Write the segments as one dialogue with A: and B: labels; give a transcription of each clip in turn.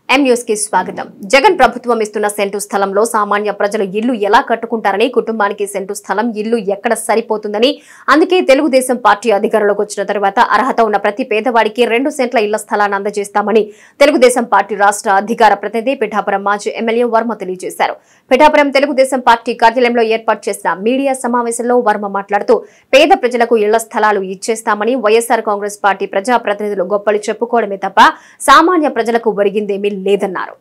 A: M news కి స్వాగతం జగన్ ప్రభుత్వం ఇస్తున్న సెంటు స్థలంలో సామాన్య ప్రజలు ఇల్లు ఎలా కట్టుకుంటారని కుటుంబానికి సెంటు స్థలం ఇల్లు ఎక్కడ సరిపోతుందని అందుకే తెలుగుదేశం పార్టీ అధికారంలోకి వచ్చిన తర్వాత అర్హత ఉన్న ప్రతి పేదవాడికి రెండు సెంట్ల ఇళ్ల స్థలాన్ని అందజేస్తామని తెలుగుదేశం పార్టీ రాష్ట్ర అధికార ప్రతినిధి పిఠాపురం మాజీ ఎమ్మెల్యే వర్మ తెలియజేశారు పిఠాపురం తెలుగుదేశం పార్టీ కార్యాలయంలో ఏర్పాటు చేసిన మీడియా సమావేశంలో వర్మ మాట్లాడుతూ పేద ప్రజలకు ఇళ్ల స్థలాలు ఇచ్చేస్తామని వైఎస్ఆర్ కాంగ్రెస్ పార్టీ ప్రజాప్రతినిధులు గొప్పలు చెప్పుకోవడమే తప్ప సామాన్య ప్రజలకు ఒరిగిందేమీ లేదన్నారు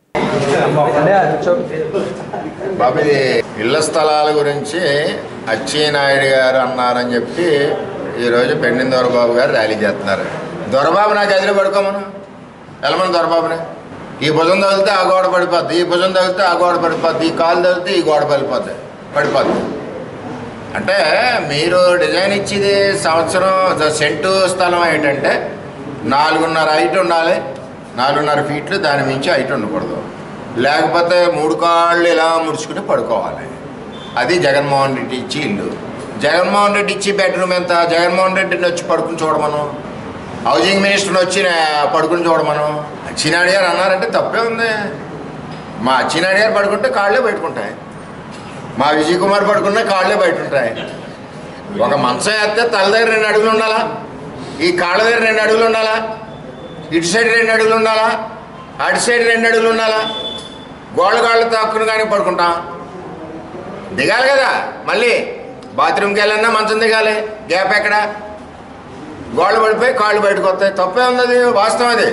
B: బాబు ఇది ఇళ్ల స్థలాల గురించి అచ్చెన్నాయుడు గారు అన్నారని చెప్పి ఈరోజు పెండిన దొరబాబు గారు ర్యాలీ చేస్తున్నారు దొరబాబు నాకు ఎదురు పడుకోమను వెళ్ళమని దొరబాబుని ఈ భుజం తగిలితే ఆ గోడ పడిపోద్ది ఈ భుజం తగిలితే ఆ గోడ పడిపోద్ది ఈ కాలు తగిలితే ఈ గోడ పడిపోద్ది పడిపోద్ది అంటే మీరు డిజైన్ ఇచ్చేది సంవత్సరం సెంటు స్థలం ఏంటంటే నాలుగున్నర హైట్ ఉండాలి నాలుగున్నర ఫీట్లు దాని మించి హైట్ ఉండకూడదు లేకపోతే మూడు కాళ్ళు ఇలా ముడుచుకుని పడుకోవాలి అది జగన్మోహన్ రెడ్డి ఇచ్చి ఇల్లు జగన్మోహన్ రెడ్డి ఇచ్చి బెడ్రూమ్ ఎంత జగన్మోహన్ రెడ్డిని వచ్చి పడుకుని చూడమను హౌసింగ్ మినిస్టర్ని వచ్చి నా- పడుకుని చూడమను అచ్చినాయుడు గారు అన్నారంటే తప్పే ఉంది మా అచ్చినాయుడు గారు పడుకుంటే కాళ్ళే పెట్టుకుంటాయి మా విజయ్ కుమార్ పడుకున్న కాళ్ళే బయట ఉంటాయి ఒక మంచం వేస్తే తల దగ్గర రెండు అడుగులు ఉండాలా ఈ కాళ్ళ దగ్గర రెండు అడుగులు ఉండాలా ఇటు సైడ్ రెండు అడుగులు ఉండాలా అటు సైడ్ రెండు అడుగులు ఉండాలా గోళ్ళ కాళ్ళు తాక్కుని కానీ పడుకుంటాం దిగాలి కదా మళ్ళీ బాత్రూమ్కి వెళ్ళన్నా మంచం దిగాలి గ్యాప్ ఎక్కడ గోళ్ళు పడిపోయి కాళ్ళు బయటకు వస్తాయి తప్పే ఉంది అది వాస్తవం అది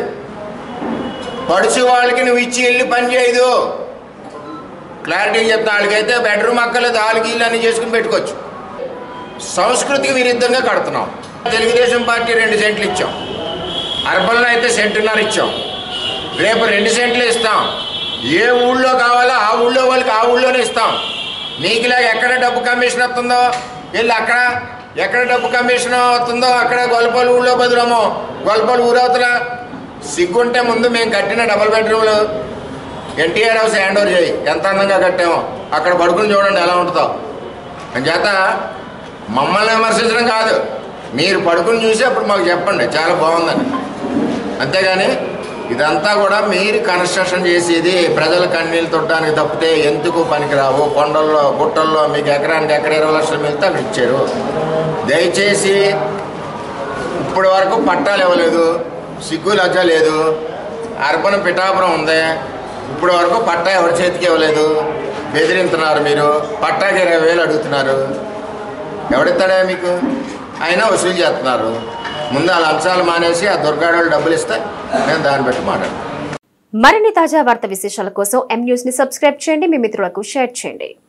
B: పడుచు వాళ్ళకి నువ్వు ఇచ్చి వెళ్ళి పని చేయదు క్లారిటీ చెప్తా వాళ్ళకైతే బెడ్రూమ్ అక్కర్లేదు వాళ్ళకి ఇల్లు అన్ని చేసుకుని పెట్టుకోవచ్చు సంస్కృతికి విరుద్ధంగా కడుతున్నాం తెలుగుదేశం పార్టీ రెండు సెంట్లు ఇచ్చాం అర్బన్లో అయితే సెంటున్నర ఇచ్చాం రేపు రెండు సెంట్లు ఇస్తాం ఏ ఊళ్ళో కావాలో ఆ ఊళ్ళో వాళ్ళకి ఆ ఊళ్ళోనే ఇస్తాం నీకులాగ ఎక్కడ డబ్బు కమిషన్ వస్తుందో వెళ్ళి అక్కడ ఎక్కడ డబ్బు కమిషన్ వస్తుందో అక్కడ గొల్లపల్లి ఊళ్ళో బదులమో గొల్లపల్లి ఊరవతల సిగ్గుంటే ముందు మేము కట్టిన డబుల్ బెడ్రూమ్లు ఎన్టీఆర్ హౌస్ హ్యాండ్ ఓవర్ చేయి ఎంత అందంగా కట్టామో అక్కడ పడుకుని చూడండి ఎలా ఉంటుందో అంచేత మమ్మల్ని విమర్శించడం కాదు మీరు పడుకుని చూసి అప్పుడు మాకు చెప్పండి చాలా బాగుందని అంతేగాని ఇదంతా కూడా మీరు కన్స్ట్రక్షన్ చేసేది ప్రజల కన్నీళ్ళు తొట్టడానికి తప్పితే ఎందుకు పనికిరావు కొండల్లో గుట్టల్లో మీకు ఎకరానికి ఎకర ఇరవై లక్షలు మిగిలితే అక్కడ ఇచ్చారు దయచేసి ఇప్పటి వరకు పట్టాలు ఇవ్వలేదు సిగ్గు లజ్జ లేదు అర్బన్ పిఠాపురం ఉంది ఇప్పటి వరకు పట్టా ఎవరి చేతికి ఇవ్వలేదు బెదిరింతున్నారు మీరు పట్టాకి ఇరవై వేలు అడుగుతున్నారు ఎవడిస్తాడా మీకు అయినా వసూలు చేస్తున్నారు ముందు ఆ లంచాలు మానేసి ఆ దుర్గాడోళ్ళు డబ్బులు ఇస్తే నేను దాన్ని బట్టి మాట్లాడతాను
A: మరిన్ని తాజా వార్త విశేషాల కోసం ఎం న్యూస్ ని సబ్స్క్రైబ్ చేయండి మీ మిత్రులకు షేర్ చేయండి